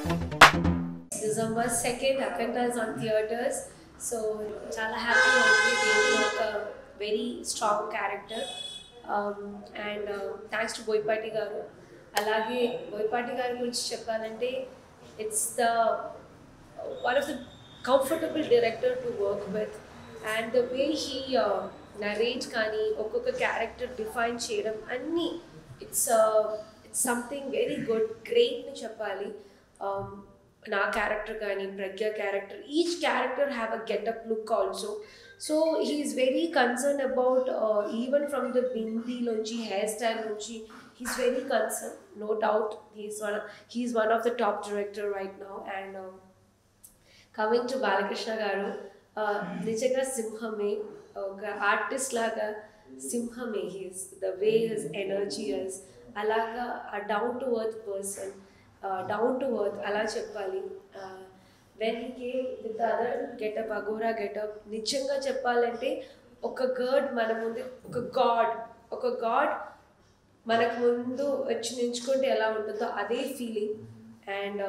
December second Akhanda is on theatres so చాలా హ్యాపీగా ఉంది దీంట్లో ఒక very strong character and thanks to Boyapati garu అలాగే బోయపాటి గారి గురించి చెప్పాలంటే it's the one of the comfortable director to work with and the way he narrate కానీ ఒక్కొక్క క్యారెక్టర్ డిఫైన్ చేయడం అన్నీ it's it's something very good great అని చెప్పాలి Um, నా క్యారెక్టర్ కానీ Pragya character each character have a getup look also so he's very concern about even from the బిందీలోంచి hair style నుంచి he's very concern no doubt he's one he's one of the top director right now and coming to Balakrishna garu uh, నిజంగా సింహమే ఒక artist లాగా సింహమే he's the way his energy is అలాగా ఆ down to worth person down to worth అలా చెప్పాలి when he came with other getup Aghora getup నిజంగా చెప్పాలంటే ఒక గర్డ్ మన ముందు ఒక గాడ్ ఒక గాడ్ మనకు ముందు వచ్చి నించుకుంటే ఎలా ఉంటుందో అదే feeling and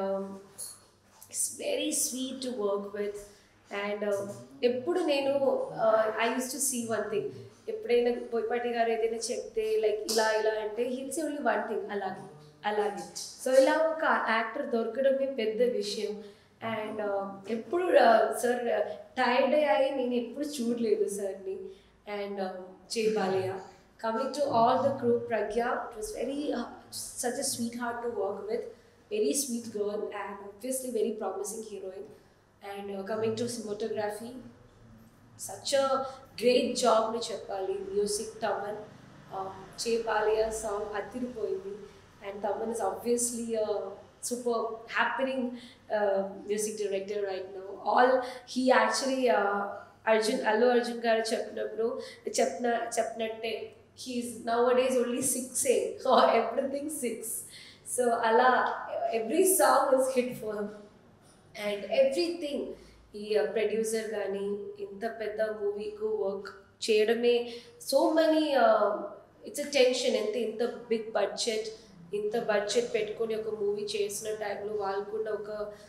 it's very sweet to work with and ఎప్పుడు నేను I use to see one thing ఎప్పుడైనా బోయపాటి గారు ఏదైనా చెప్తే లైక్ ఇలా ఇలా అంటే హిల్స్ ఓన్లీ వన్ థింగ్ అలాగే అలాగే సో ఇలా ఒక యాక్టర్ దొరకడమే పెద్ద విషయం అండ్ ఎప్పుడు సార్ టైర్డ్ అయ్యి నేను ఎప్పుడు చూడలేదు సార్ని and Jai Balayya coming to all the crew Pragya it was very such a sweet heart to work with very sweet girl and obviously very promising heroine and coming to cinematography such a great జాబ్ని చెప్పాలి music Thaman చే Balayya song అదిరిపోయింది and Thaman is obviously super happening music director right now all he actually Arjun Allu Arjun garu చెప్పినప్పుడు చెప్పిన చెప్పినట్టే he's now days only six ఏ everything six so అలా every song is hit for him and everything ఈ producer కానీ ఇంత పెద్ద మూవీకు వర్క్ చేయడమే so many it's a tension ఎంత ఇంత బిగ్ బడ్జెట్ ఇంత బడ్జెట్ పెట్టుకొని ఒక మూవీ చేసిన టైంలో వాళ్ళకున్న ఒక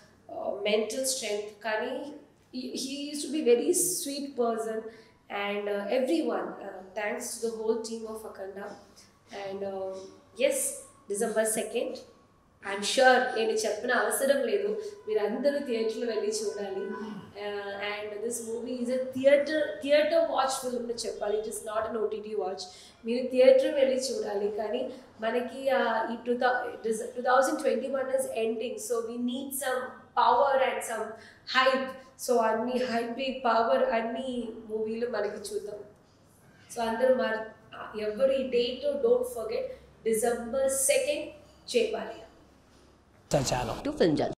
మెంటల్ స్ట్రెంగ్త్ కానీ he use to be very sweet person and every one thanks to the whole team of Akhanda and yes December second I'm sure నేను చెప్పిన అవసరం లేదు మీరు అందరూ థియేటర్లో వెళ్ళి చూడాలి and this movie is a theatre theatre watch film చెప్పాలి it is not an OTT watch మీరు థియేటర్ వెళ్ళి చూడాలి కానీ మనకి ఈ two thou two thousand twenty one is ending so we need some power and some hype so అన్ని hype power అన్ని మూవీలు మనకి చూద్దాం సో అందరూ మరి ఎవరు ఈ date don't forget December second చేయాలి channel. to Film Jal.